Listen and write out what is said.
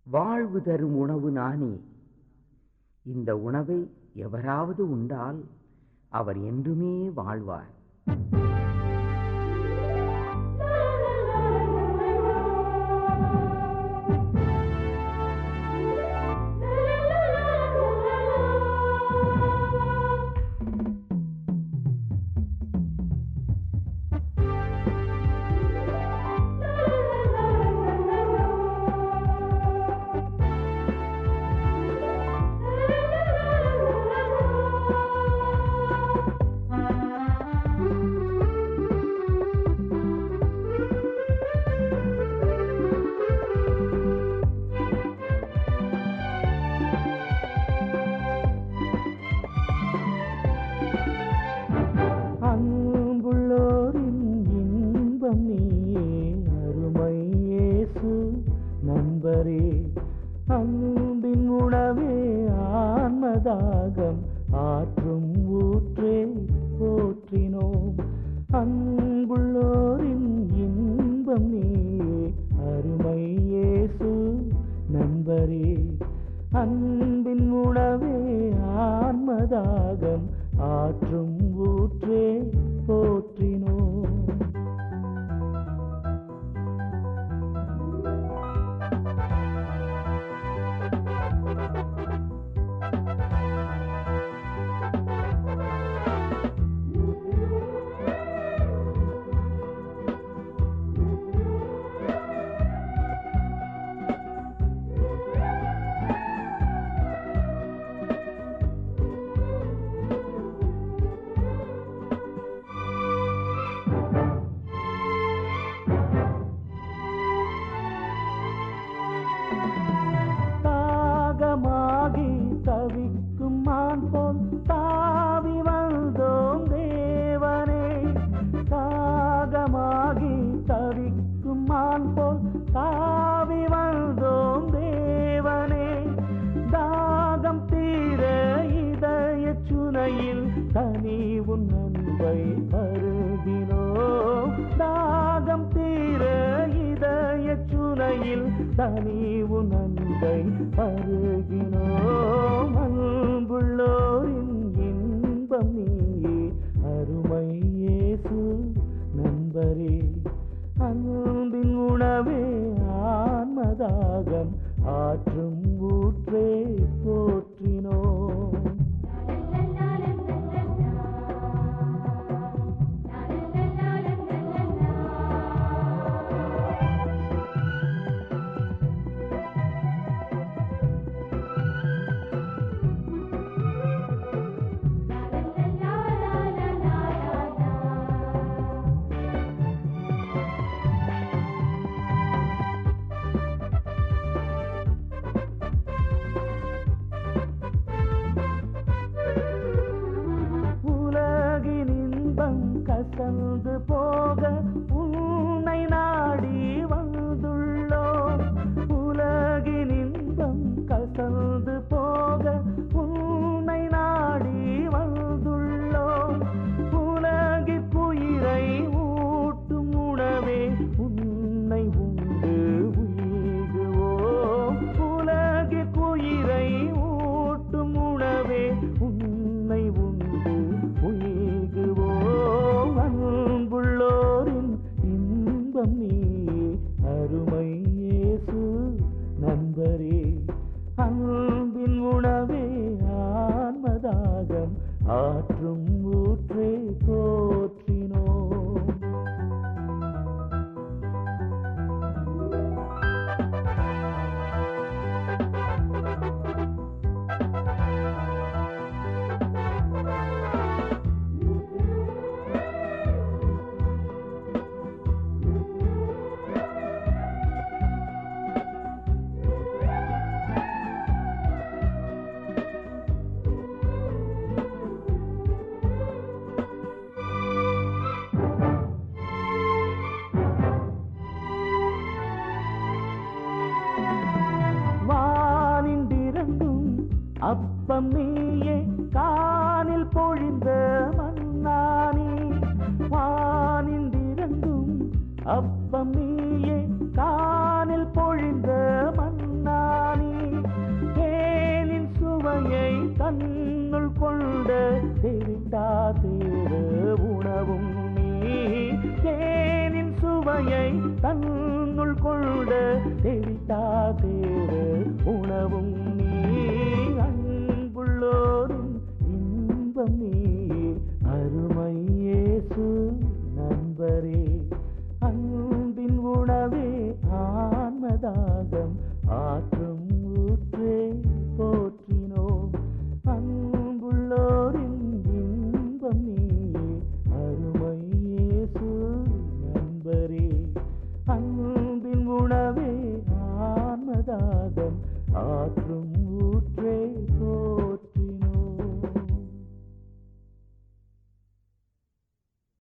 வாழ்வு தரும் உணவு நானே இந்த உணவை எவராவது உண்டால் அவர் என்றுமே வாழ்வார் அன்புள்ளோரின் இன்பம் நீயே அருமை இயேசு நண்பரே அன்பின் உணவே ஆன்மதாகம் ஆற்றும் ஊற்றே போற்றினோம் அன்புள்ளோரின் இன்பம் நீயே அருமை இயேசு நண்பரே அன்பின் உணவே ஆன்மதாகம் ஆற்றும் ஊற்றே போற்றினோம் தாகமாகி தவிக்கும் மான் போல் தாவி வந்தோம் தேவனே தாகமாகி தவிக்கும் மான் போல் தாவி வந்தோம் தேவனே தாகம் தீர இதய சுனையில் தனி உன் அன்பை பருகினோம் தாகம் தீர இதய சுனையில் தனி உன் அன்பை பருகினோம் அன்புள்ளோரின் இன்பம் நீயே அருமை இயேசு நண்பரே அன்பின் உணவே ஆன்மதாகம் ஆற்றும் ஊற்றே போற்றினோம் உலகின் இன்பம் கசந்து போக உன்னை நாடி வந்துள்ளோம் உலகின் இன்பம் கசந்து போக உன்னை நாடி வந்துள்ளோம் உலகிற்குயிரை ஊட்டும் உணவே உன்னை உண்டு உயிகுவோம் உலகிற்குயிரை ஊட்டும் உணவே உன்னை உண்டு உயிகுவோம் அன்புள்ளோரின் இன்பம் நீயே அருமை இயேசு நண்பரே அன்பின் உணவே ஆன்மதாகம் ஆற்றும் ஊற்றே போற்றினோம் வானின்றிரண்டும் அப்பம் நீயே கானில் பொழிந்த மன்னானே வானின்றிரண்டும் அப்பம் நீயே கானில் பொழிந்த மன்னானே கொண்ட தெரித்தா தேவ உணவும்